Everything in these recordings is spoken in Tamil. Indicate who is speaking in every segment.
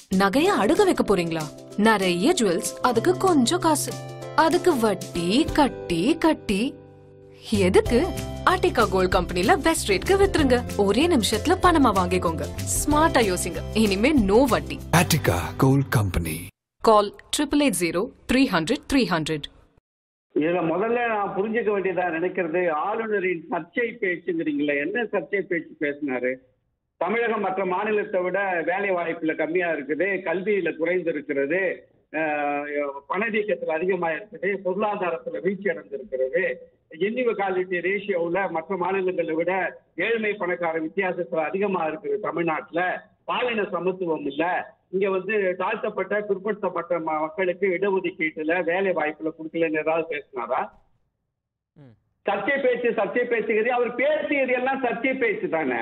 Speaker 1: நகைய அடுக்க வைக்க போறீங்களா நிறைய ஜுவல்ஸ் அதுக்கு கொஞ்சம் காசு அதுக்கு வட்டி கட்டி கட்டி எதுக்கு ஆர்டிகா கோல்ட் கம்பெனில பெஸ்ட் ரேட்க்கு வித்துருங்க ஒரே நிமிஷத்துல பணமா வாங்கிக்கோங்க ஸ்மார்ட்டா யோசிங்க இனிமே நோ வட்டி
Speaker 2: Attica Gold Company.
Speaker 1: Call triple eight zero three hundred three hundred
Speaker 3: இதுல முதல்ல நான் புரிஞ்சுக்க வேண்டியதா நினைக்கிறது ஆளுநரின் சர்ச்சை பேச்சுங்கிறீங்களே என்ன சர்ச்சை பேச்சு பேசினாரு தமிழகம் மற்ற மாநிலத்தை விட வேலை வாய்ப்புல கம்மியா இருக்குது கல்வியில குறைந்து இருக்கிறது பணவீக்கத்தில் அதிகமா இருக்குது பொருளாதாரத்துல வீழ்ச்சி அடைந்திருக்கிறது இன்இக்வாலிட்டி ரேஷியோவில் மற்ற மாநிலங்களை விட ஏழ்மை பணக்கார வித்தியாசத்துல அதிகமா இருக்குது தமிழ்நாட்டுல பாலின சமத்துவம் இல்ல இங்க வந்து தாழ்த்தப்பட்ட பிற்படுத்தப்பட்ட ம- மக்களுக்கு இடஒதுக்கீட்டுல வேலை வாய்ப்புல கொடுக்கலன்னு ஏதாவது பேசினாரா
Speaker 4: ம்.
Speaker 3: சர்ச்சை பேச்சு சர்ச்சை பேச்சுகிறது அவர் பேசியது எல்லாம் சர்ச்சை பேச்சு தானே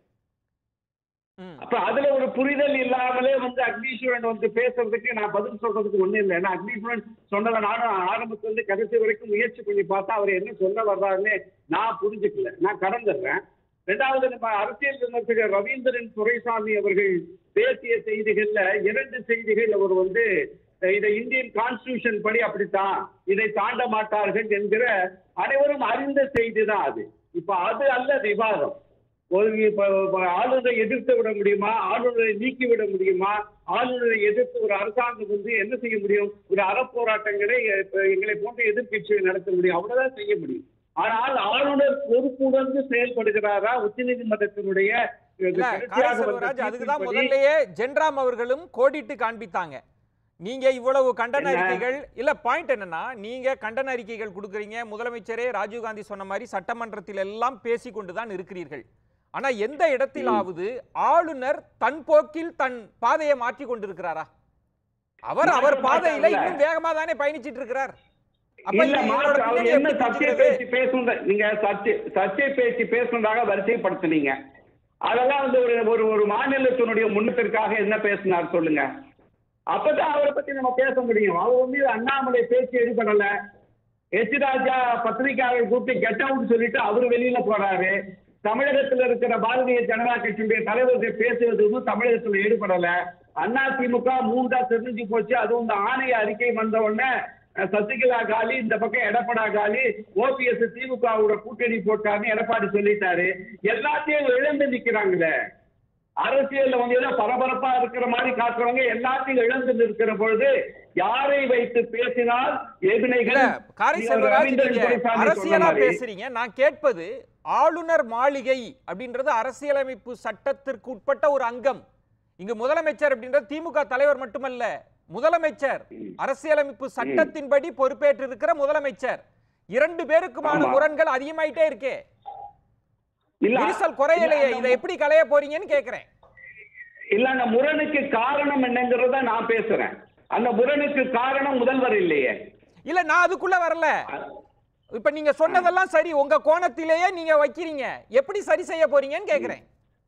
Speaker 4: ம்.
Speaker 3: அப்ப அதுல ஒரு புரிதல் இல்லாமலே வந்து அக்னீஸ்வரன் வந்து பேசுறதுக்கு நான் பதில் சொல்றதுக்கு ஒண்ணும் இல்லை ஏன்னா அக்னீஸ்வரன் சொன்னதை நானும் ஆரம்பத்துல இருந்து கடைசி வரைக்கும் முயற்சி பண்ணி பார்த்தா அவர் என்ன சொல்ல வர்றாருன்னு நான் புரிஞ்சுக்கல நான் கடந்துடுறேன் ரெண்டாவது நம்ம அரசியல் விமர்சகர் ரவீந்திரன் துரைசாமி அவர்கள் பேசிய செய்திகள்ல இரண்டு செய்திகள் அவர் வந்து அஹ், இதை இந்தியன் கான்ஸ்டிடியூஷன் படி அப்படித்தான் இதை தாண்ட மாட்டார்கள் என்கிற அனைவரும் அறிந்த செய்தி தான் அது இப்ப அது அல்ல விவாதம் ஒரு இப்ப இப்ப ஆளுநரை எதிர்த்து விட முடியுமா ஆளுநரை நீக்கி விட முடியுமா ஆளுநரை எதிர்த்து ஒரு அரசாங்கம் வந்து என்ன செய்ய முடியும் ஒரு அறப்போராட்டங்களை இப்ப எங்களை போன்ற எதிர்க்கட்சிகள் நடத்த முடியும் அவ்வளவுதான் செய்ய முடியும் ஆனால் ஆளுநர் பொறுப்புணர்ந்து செயல்படுகிறாரா உச்சநீதிமன்றத்தினுடைய
Speaker 4: இல்ல காரை
Speaker 3: கடைசியாக வந்த
Speaker 4: செல்வராஜ் அதுக்கு தான்
Speaker 3: தீர்ப்பின்படி
Speaker 4: முதல்லயே ஜென்ராம் அவர்களும் கோடிட்டு காண்பித்தாங்க நீங்க இவ்வளவு கண்டன
Speaker 3: என்ன?
Speaker 4: அறிக்கைகள் இல்ல பாயிண்ட் என்னன்னா நீங்க கண்டன அறிக்கைகள் கொடுக்குறீங்க முதலமைச்சரே ராஜீவ்காந்தி சொன்ன மாதிரி சட்டமன்றத்தில் எல்லாம் பேசிக்கொண்டு தான் இருக்கிறீர்கள் ஆனா எந்த இடத்திலாவது ஆளுநர் தன் போக்கில் தன் பாதையை மாற்றி கொண்டிருக்கிறாரா அவர் அவர்
Speaker 3: மாற்ற
Speaker 4: பாதையில
Speaker 3: மாட்டார்ல.
Speaker 4: இன்னும் வேகமா தானே பயணிச்சிட்டு இருக்கிறார் அப்ப
Speaker 3: இல்ல
Speaker 4: இது
Speaker 3: மாற்று
Speaker 4: இதோட
Speaker 3: அவர்
Speaker 4: பின்னணி
Speaker 3: என்ன
Speaker 4: எப்படி
Speaker 3: சர்ச்சை
Speaker 4: புரிஞ்சுக்கிறது?
Speaker 3: பேச்சு பேசுங்க நீங்க சர்ச்சை சர்ச்சை பேச்சு பேசுனதாக வரிசைப்படுத்துனீங்க அதெல்லாம் வந்து ஒரு ஒரு ஒரு மாநிலத்தினுடைய முன்னத்திற்காக என்ன பேசினார் சொல்லுங்க அப்பதான் அவரை பத்தி நம்ம பேச முடியும் அவர் வந்து அண்ணாமலை பேச்சு எது பண்ணல எச் ராஜா பத்திரிகையாளர் கூப்பிட்டு கெட் அவுட் சொல்லிட்டு அவர் வெளியில போறாரு தமிழகத்துல இருக்கிற பாரதிய ஜனதா கட்சியுடைய தலைவர்கள் பேசுவது ஒன்றும் தமிழகத்துல ஈடுபடல அண்ணா திமுக மூன்றா தெரிஞ்சு போச்சு அதுவும் இந்த ஆணைய அறிக்கை வந்த உடனே அஹ், சசிகலா காலி இந்த பக்கம் எடப்படா காலி ஓபிஎஸ் திமுகவோட கூட்டணி போட்டாருன்னு எடப்பாடி சொல்லிட்டாரு எல்லாத்தையும் இழந்து நிக்கிறாங்களே அரசியல்ல வந்து ஏதோ பரபரப்பா இருக்கிற மாதிரி காட்டுறவங்க எல்லாத்தையும் இழந்து நிற்கிற பொழுது யாரை வைத்து பேசினால்
Speaker 4: இல்ல
Speaker 3: எதினைகள்
Speaker 4: காரை
Speaker 3: நீங்க
Speaker 4: செல்வராஜ்
Speaker 3: ரவீந்திரன்
Speaker 4: நீங்க
Speaker 3: துரைசாமி சொன்ன
Speaker 4: அரசியலா
Speaker 3: மாதிரி,
Speaker 4: பேசுறீங்க நான் கேட்பது ஆளுநர் மாளிகை அப்படின்றது அரசியலமைப்பு சட்டத்திற்கு உட்பட்ட ஒரு அங்கம் இங்கு முதலமைச்சர் அப்படின்றது திமுக தலைவர் மட்டுமல்ல முதலமைச்சர் அரசியலமைப்பு சட்டத்தின்படி பொறுப்பேற்று இருக்கிற முதலமைச்சர் இரண்டு பேருக்குமான
Speaker 3: ஆமா.
Speaker 4: முரண்கள் அதிகமாயிட்டே இருக்கே
Speaker 3: இல்ல,
Speaker 4: விரிசல் குறையலையே
Speaker 3: இல்ல,
Speaker 4: இதை எப்படி களைய போறீங்கன்னு கேக்குறேன்
Speaker 3: இல்ல அந்த முரணுக்கு காரணம் என்னங்கிறத நான் பேசுறேன் அந்த முரணுக்கு காரணம் முதல்வர் இல்லையே
Speaker 4: இல்ல நான் அதுக்குள்ள வரல இப்ப நீங்க சொன்னதெல்லாம் சரி உங்க கோணத்திலேயே நீங்க வைக்கிறீங்க எப்படி சரி செய்ய போறீங்கன்னு கேக்குறேன்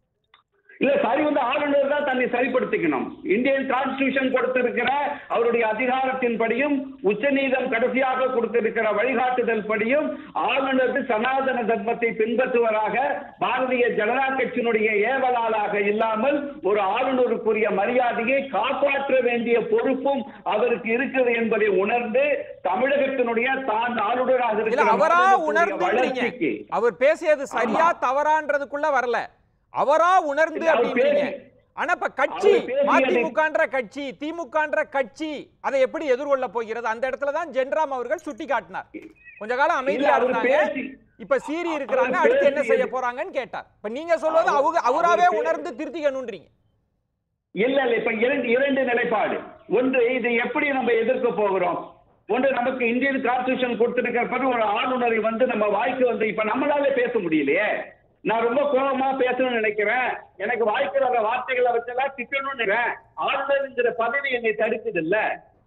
Speaker 3: இல்ல சரி வந்து ஆளுநர் தான் தன்னை சரிப்படுத்திக்கணும் இந்தியன் கான்ஸ்டிடியூஷன் கொடுத்திருக்கிற அவருடைய அதிகாரத்தின்படியும் உச்சநீதம் கடைசியாக கொடுத்திருக்கிற வழிகாட்டுதல் படியும் ஆளுநருக்கு சனாதன தர்மத்தை பின்பற்றுவராக பாரதிய ஜனதா கட்சியினுடைய ஏவலாளாக இல்லாமல் ஒரு ஆளுநருக்குரிய மரியாதையை காப்பாற்ற வேண்டிய பொறுப்பும் அவருக்கு இருக்குது என்பதை உணர்ந்து தமிழகத்தினுடைய தான் ஆளுநராக
Speaker 4: இல்ல
Speaker 3: இருக்கிற
Speaker 4: அவரா
Speaker 3: மாநிலத்தினுடைய
Speaker 4: உணர்ந்துன்றீங்க
Speaker 3: வளர்ச்சிக்கு
Speaker 4: அவர் பேசியது சரியா தவறான்றதுக்குள்ள வரல அவரா உணர்ந்து
Speaker 3: இல்ல, அவர்
Speaker 4: அப்படின்றீங்க
Speaker 3: பேசி-
Speaker 4: ஆனா இப்ப கட்சி
Speaker 3: அவர் பேசியதை-
Speaker 4: மதிமுகன்ற கட்சி திமுகன்ற கட்சி அதை எப்படி எதிர்கொள்ள போகிறது அந்த இடத்துல தான் ஜென்ராம் அவர்கள் சுட்டி காட்டினார் கொஞ்ச காலம் அமைதியா
Speaker 3: அவர்
Speaker 4: இருந்தாங்க
Speaker 3: பேசி-
Speaker 4: இப்ப சீறி இருக்கிறாங்க
Speaker 3: அவர்
Speaker 4: அடுத்து என்ன செய்ய
Speaker 3: பேசியது-
Speaker 4: போறாங்கன்னு கேட்டார் இப்ப நீங்க சொல்வது
Speaker 3: அவர்-
Speaker 4: அவங்க அவராவே
Speaker 3: அவர் பே-
Speaker 4: உணர்ந்து திருத்திக்கணும்ன்றீங்க
Speaker 3: இல்ல இல்ல இப்ப இரண்டு இரண்டு நிலைப்பாடு ஒன்று இது எப்படி நம்ம எதிர்க்க போகிறோம் ஒன்று நமக்கு இந்தியன் கான்ஸ்டியூஷன் கொடுத்திருக்கிற பிறகு ஒரு ஆளுநரை வந்து நம்ம வாய்க்கு வந்து இப்ப நம்மளால பேச முடியலையே நான் ரொம்ப கோபமா பேசணும்னு நினைக்கிறேன் எனக்கு வாய்க்கு வர வார்த்தைகளை வச்செல்லாம் திட்டணும்னு நினைக்கிறேன் ஆளுநர்ங்கிற பதவி என்னை தடுக்குது இல்ல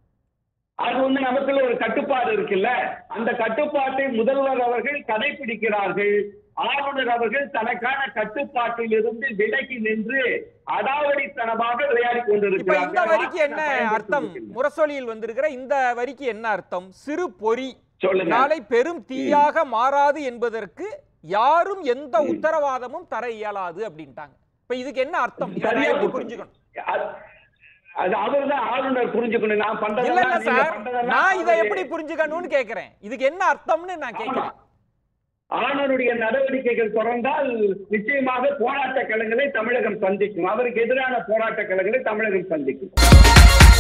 Speaker 3: அது வந்து நமக்குள்ள ஒரு கட்டுப்பாடு இருக்குல்ல அந்த கட்டுப்பாட்டை முதல்வர் அவர்கள் கடைபிடிக்கிறார்கள் ஆளுநர் அவர்கள் தனக்கான கட்டுப்பாட்டில் இருந்து விலகி நின்று அடாவடித்தனமாக விளையாடி
Speaker 4: இப்ப
Speaker 3: கொண்டிருக்கிறார்கள்
Speaker 4: இந்த வரிக்கு என்ன
Speaker 3: நான்
Speaker 4: அர்த்தம்
Speaker 3: பயன்படுத்தியிருக்கிறேன்.
Speaker 4: முரசொலியில் வந்திருக்கிற இந்த வரிக்கு என்ன அர்த்தம் சிறு பொறி
Speaker 3: சொல்லுங்க.
Speaker 4: நாளை பெரும் தீயாக மாறாது என்பதற்கு யாரும் எந்த உத்தரவாதமும் தர இயலாது அப்படின்ட்டாங்க இப்ப இதுக்கு என்ன அர்த்தம் இதை நான்
Speaker 3: சரியா
Speaker 4: எப்படி
Speaker 3: புரிஞ்சு-
Speaker 4: புரிஞ்சுக்கணும்
Speaker 3: அது- அது அவர்தான் ஆளுநர் புரிஞ்சுக்கணும் நான்
Speaker 4: இல்ல
Speaker 3: பண்றதெல்லாம்
Speaker 4: இல்ல
Speaker 3: நீங்க
Speaker 4: சார்
Speaker 3: பண்றதெல்லாம்
Speaker 4: நான் இதை
Speaker 3: அவரு-
Speaker 4: எப்படி புரிஞ்சுக்கணும்னு கேக்குறேன் இதுக்கு என்ன அர்த்தம்னு நான் கேக்குறேன்
Speaker 3: ஆளுநருடைய நடவடிக்கைகள் தொடர்ந்தால் நிச்சயமாக போராட்ட களங்களை தமிழகம் சந்திக்கும் அவருக்கு எதிரான போராட்ட களங்களை தமிழகம் சந்திக்கும்